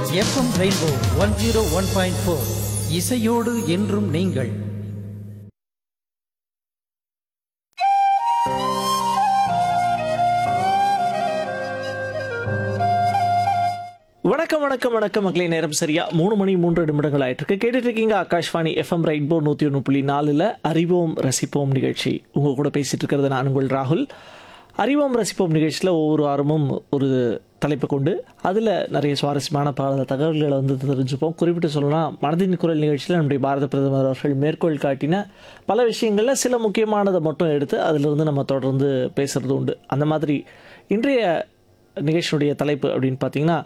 FM Rainbow one zero one point four இசையோடு என்றும் நீங்கள் வணக்கம் வணக்கம் வணக்கம் மக்களே நேரம் சரியா மூணு மணி மூன்று நிமிடங்கள் ஆயிட்டு இருக்கு கேட்டுட்டு இருக்கீங்க ஆகாஷ்வாணி எஃப்எம் ரெயின்போ நூற்றி ஒன்று புள்ளி நாலில் அறிவோம் ரசிப்போம் நிகழ்ச்சி உங்கள் கூட பேசிட்டு இருக்கிறது நான் உங்கள் ராகுல் அறிவோம் ரசிப்போம் நிகழ்ச்சியில் ஒவ்வொரு வாரமும் ஒரு தலைப்பு கொண்டு அதில் நிறைய சுவாரஸ்யமான பல தகவல்களை வந்து தெரிஞ்சுப்போம் குறிப்பிட்டு சொல்லலாம் மனதின் குரல் நிகழ்ச்சியில் நம்முடைய பாரத பிரதமர் அவர்கள் மேற்கோள் காட்டின பல விஷயங்களில் சில முக்கியமானதை மட்டும் எடுத்து அதிலிருந்து நம்ம தொடர்ந்து பேசுறது உண்டு அந்த மாதிரி இன்றைய நிகழ்ச்சியுடைய தலைப்பு அப்படின்னு பார்த்தீங்கன்னா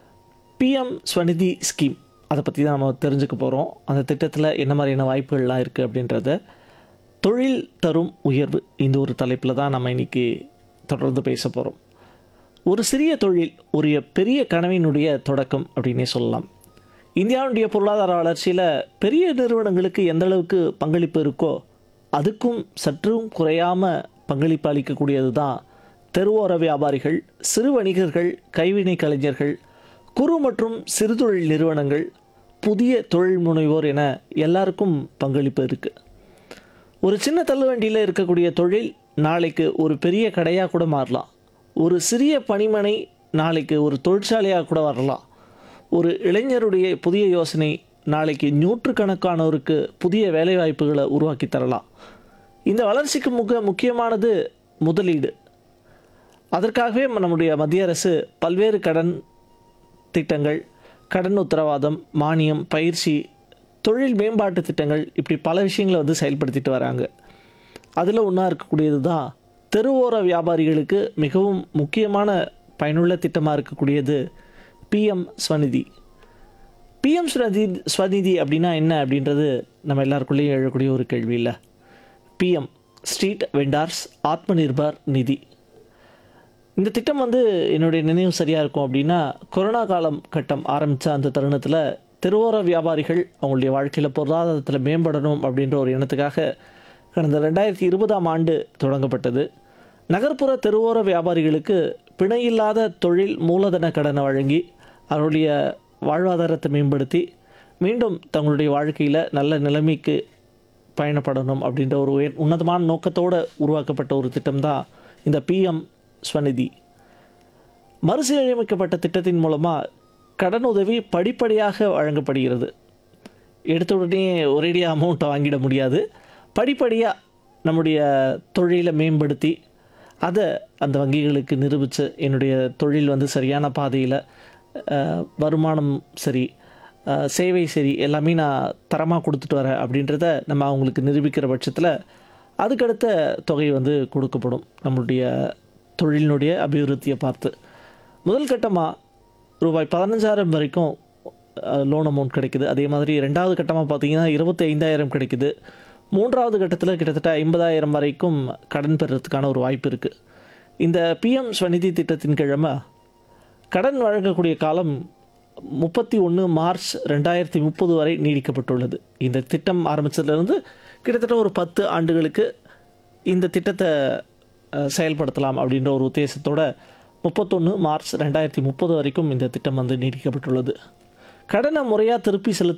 பிஎம் ஸ்வநிதி ஸ்கீம் அதை பற்றி தான் நம்ம தெரிஞ்சுக்க போகிறோம் அந்த திட்டத்தில் என்ன மாதிரியான வாய்ப்புகள்லாம் இருக்குது அப்படின்றத தொழில் தரும் உயர்வு இந்த ஒரு தலைப்பில் தான் நம்ம இன்னைக்கு தொடர்ந்து பேச போகிறோம் ஒரு சிறிய தொழில் ஒரு பெரிய கனவினுடைய தொடக்கம் அப்படின்னே சொல்லலாம் இந்தியாவுடைய பொருளாதார வளர்ச்சியில் பெரிய நிறுவனங்களுக்கு எந்த அளவுக்கு பங்களிப்பு இருக்கோ அதுக்கும் சற்றும் குறையாமல் பங்களிப்பு அளிக்கக்கூடியது தான் தெருவோர வியாபாரிகள் சிறு வணிகர்கள் கைவினை கலைஞர்கள் குறு மற்றும் சிறுதொழில் நிறுவனங்கள் புதிய தொழில் முனைவோர் என எல்லாருக்கும் பங்களிப்பு இருக்குது ஒரு சின்ன தள்ளுவண்டியில் இருக்கக்கூடிய தொழில் நாளைக்கு ஒரு பெரிய கடையாக கூட மாறலாம் ஒரு சிறிய பணிமனை நாளைக்கு ஒரு தொழிற்சாலையாக கூட வரலாம் ஒரு இளைஞருடைய புதிய யோசனை நாளைக்கு நூற்றுக்கணக்கானோருக்கு புதிய வேலைவாய்ப்புகளை உருவாக்கி தரலாம் இந்த வளர்ச்சிக்கு முக முக்கியமானது முதலீடு அதற்காகவே நம்முடைய மத்திய அரசு பல்வேறு கடன் திட்டங்கள் கடன் உத்தரவாதம் மானியம் பயிற்சி தொழில் மேம்பாட்டு திட்டங்கள் இப்படி பல விஷயங்களை வந்து செயல்படுத்திட்டு வராங்க அதில் ஒன்றா இருக்கக்கூடியது தான் தெருவோர வியாபாரிகளுக்கு மிகவும் முக்கியமான பயனுள்ள திட்டமாக இருக்கக்கூடியது பிஎம் ஸ்வநிதி பிஎம் ஸ்வநிதி ஸ்வநிதி அப்படின்னா என்ன அப்படின்றது நம்ம எல்லாருக்குள்ளேயும் எழக்கூடிய ஒரு கேள்வி இல்லை பிஎம் ஸ்ட்ரீட் வெண்டார்ஸ் ஆத்ம நிர்பார் நிதி இந்த திட்டம் வந்து என்னுடைய நினைவு சரியாக இருக்கும் அப்படின்னா கொரோனா காலம் கட்டம் ஆரம்பித்த அந்த தருணத்தில் தெருவோர வியாபாரிகள் அவங்களுடைய வாழ்க்கையில் பொருளாதாரத்தில் மேம்படணும் அப்படின்ற ஒரு எண்ணத்துக்காக கடந்த ரெண்டாயிரத்தி இருபதாம் ஆண்டு தொடங்கப்பட்டது நகர்ப்புற தெருவோர வியாபாரிகளுக்கு பிணையில்லாத தொழில் மூலதன கடனை வழங்கி அவருடைய வாழ்வாதாரத்தை மேம்படுத்தி மீண்டும் தங்களுடைய வாழ்க்கையில் நல்ல நிலைமைக்கு பயணப்படணும் அப்படின்ற ஒரு உயர் உன்னதமான நோக்கத்தோடு உருவாக்கப்பட்ட ஒரு திட்டம் தான் இந்த பிஎம் ஸ்வநிதி மறுசீரமைக்கப்பட்ட திட்டத்தின் மூலமாக கடன் உதவி படிப்படியாக வழங்கப்படுகிறது எடுத்த உடனே ஒரேடியாக அமௌண்ட்டை வாங்கிட முடியாது படிப்படியாக நம்முடைய தொழிலை மேம்படுத்தி அதை அந்த வங்கிகளுக்கு நிரூபித்து என்னுடைய தொழில் வந்து சரியான பாதையில் அஹ், வருமானம் சரி அஹ், சேவை சரி எல்லாமே நான் தரமாக கொடுத்துட்டு வரேன் அப்படின்றத நம்ம அவங்களுக்கு நிரூபிக்கிற பட்சத்தில் அதுக்கடுத்த தொகை வந்து கொடுக்கப்படும் நம்மளுடைய தொழிலினுடைய அபிவிருத்தியை பார்த்து முதல் கட்டமாக ரூபாய் பதினஞ்சாயிரம் வரைக்கும் லோன் அமௌண்ட் கிடைக்குது அதே மாதிரி ரெண்டாவது கட்டமாக பார்த்தீங்கன்னா இருபத்தி ஐந்தாயிரம் கிடைக்குது மூன்றாவது கட்டத்தில் கிட்டத்தட்ட ஐம்பதாயிரம் வரைக்கும் கடன் பெறுறதுக்கான ஒரு வாய்ப்பு இருக்குது இந்த பிஎம் ஸ்வநிதி திட்டத்தின் கிழமை கடன் வழங்கக்கூடிய காலம் முப்பத்தி ஒன்று மார்ச் ரெண்டாயிரத்தி முப்பது வரை நீடிக்கப்பட்டுள்ளது இந்த திட்டம் ஆரம்பித்ததுலேருந்து கிட்டத்தட்ட ஒரு பத்து ஆண்டுகளுக்கு இந்த திட்டத்தை அஹ், செயல்படுத்தலாம் அப்படின்ற ஒரு உத்தேசத்தோட முப்பத்தொன்று மார்ச் ரெண்டாயிரத்தி முப்பது வரைக்கும் இந்த திட்டம் வந்து நீடிக்கப்பட்டுள்ளது கடனை முறையாக திருப்பி செலுத்த